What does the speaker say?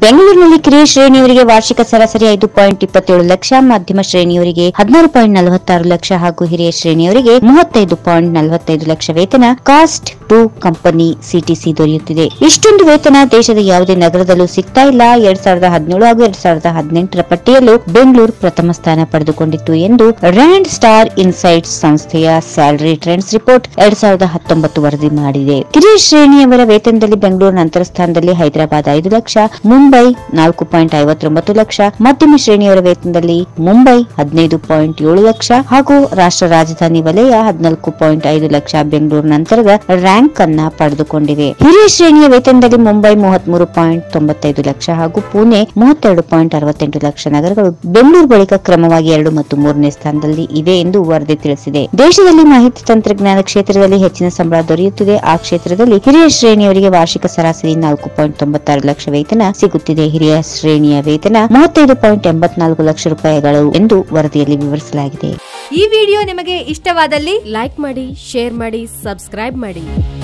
ಬೆಂಗಳೂರಿನಲ್ಲಿ ಕಿರಿಯ ಶ್ರೇಣಿಯವರಿಗೆ ವಾರ್ಷಿಕ ಸರಾಸರಿ ಐದು ಪಾಯಿಂಟ್ ಇಪ್ಪತ್ತೇಳು ಲಕ್ಷ ಮಧ್ಯಮ ಶ್ರೇಣಿಯವರಿಗೆ ಹದಿನಾರು ಪಾಯಿಂಟ್ ನಲವತ್ತಾರು ಲಕ್ಷ ಹಾಗೂ ಹಿರಿಯ ಶ್ರೇಣಿಯವರಿಗೆ ಮೂವತ್ತೈದು ಪಾಯಿಂಟ್ ನಲವತ್ತೈದು ಲಕ್ಷ ವೇತನ ಕಾಸ್ಟ್ ಟು ಕಂಪನಿ ಸಿಟಿಸಿ ದೊರೆಯುತ್ತಿದೆ ಇಷ್ಟೊಂದು ವೇತನ ದೇಶದ ಯಾವುದೇ ನಗರದಲ್ಲೂ ಸಿಗ್ತಾ ಇಲ್ಲ ಎರಡ್ ಸಾವಿರದ ಹದಿನೇಳು ಹಾಗೂ ಎರಡ್ ಸಾವಿರದ ಹದಿನೆಂಟರ ಪಟ್ಟಿಯಲ್ಲೂ ಬೆಂಗಳೂರು ಪ್ರಥಮ ಸ್ಥಾನ ಪಡೆದುಕೊಂಡಿತ್ತು ಎಂದು ರ್ಯಾಂಡ್ ಸ್ಟಾರ್ ಇನ್ಸೈಟ್ಸ್ ಸಂಸ್ಥೆಯ ಸ್ಯಾಲರಿ ಟ್ರೆಂಡ್ಸ್ ರಿಪೋರ್ಟ್ ಎರಡ್ ಸಾವಿರದ ಹತ್ತೊಂಬತ್ತು ವರದಿ ಮಾಡಿದೆ ಕಿರಿಯ ಶ್ರೇಣಿಯವರ ವೇತನದಲ್ಲಿ ಬೆಂಗಳೂರು ನಂತರ ಸ್ಥಾನದಲ್ಲಿ ಹೈದರಾಬಾದ್ ಐದು ಲಕ್ಷ ಮುಂಬೈ ನಾಲ್ಕು ಪಾಯಿಂಟ್ ಐವತ್ತೊಂಬತ್ತು ಲಕ್ಷ ಮಧ್ಯಮ ಶ್ರೇಣಿಯವರ ವೇತನದಲ್ಲಿ ಮುಂಬೈ ಹದಿನೈದು ಪಾಯಿಂಟ್ ಏಳು ಲಕ್ಷ ಹಾಗೂ ರಾಷ್ಟ್ರ ರಾಜಧಾನಿ ವಲಯ ಹದಿನಾಲ್ಕು ಪಾಯಿಂಟ್ ಐದು ಲಕ್ಷ ಬೆಂಗಳೂರು ನಂತರದ ರ್ಯಾಂಕ್ ಅನ್ನ ಪಡೆದುಕೊಂಡಿವೆ ಹಿರಿಯ ಶ್ರೇಣಿಯ ವೇತನದಲ್ಲಿ ಮುಂಬೈ ಮೂವತ್ಮೂರು ಪಾಯಿಂಟ್ ತೊಂಬತ್ತೈದು ಲಕ್ಷ ಹಾಗೂ ಪುಣೆ ಮೂವತ್ತೆರಡು ಪಾಯಿಂಟ್ ಅರವತ್ತೆಂಟು ಲಕ್ಷ ನಗರಗಳು ಬೆಂಗಳೂರು ಬಳಿಕ ಕ್ರಮವಾಗಿ ಎರಡು ಮತ್ತು ಮೂರನೇ ಸ್ಥಾನದಲ್ಲಿ ಇವೆ ಎಂದು ವರದಿ ತಿಳಿಸಿದೆ ದೇಶದಲ್ಲಿ ಮಾಹಿತಿ ತಂತ್ರಜ್ಞಾನ ಕ್ಷೇತ್ರದಲ್ಲಿ ಹೆಚ್ಚಿನ ಸಂಬಳ ದೊರೆಯುತ್ತಿದೆ ಆ ಕ್ಷೇತ್ರದಲ್ಲಿ ಹಿರಿಯ ಶ್ರೇಣಿಯವರಿಗೆ ವಾರ್ಷಿಕ ಸರಾಸರಿ ನಾಲ್ಕು ಪಾಯಿಂಟ್ ತೊಂಬತ್ತಾರು ಲಕ್ಷ ವೇತನ ಸಿಗುತ್ತಿದೆ ಹಿರಿಯ ಶ್ರೇಣಿಯ ವೇತನ ಮೂವತ್ತೈದು ಪಾಯಿಂಟ್ ಎಂಬತ್ನಾಲ್ಕು ಲಕ್ಷ ರೂಪಾಯಿಗಳು ಎಂದು ವರದಿಯಲ್ಲಿ ವಿವರಿಸಲಾಗಿದೆ ಈ ವಿಡಿಯೋ ನಿಮಗೆ ಇಷ್ಟವಾದಲ್ಲಿ ಲೈಕ್ ಮಾಡಿ ಶೇರ್ ಮಾಡಿ ಸಬ್ಸ್ಕ್ರೈಬ್ ಮಾಡಿ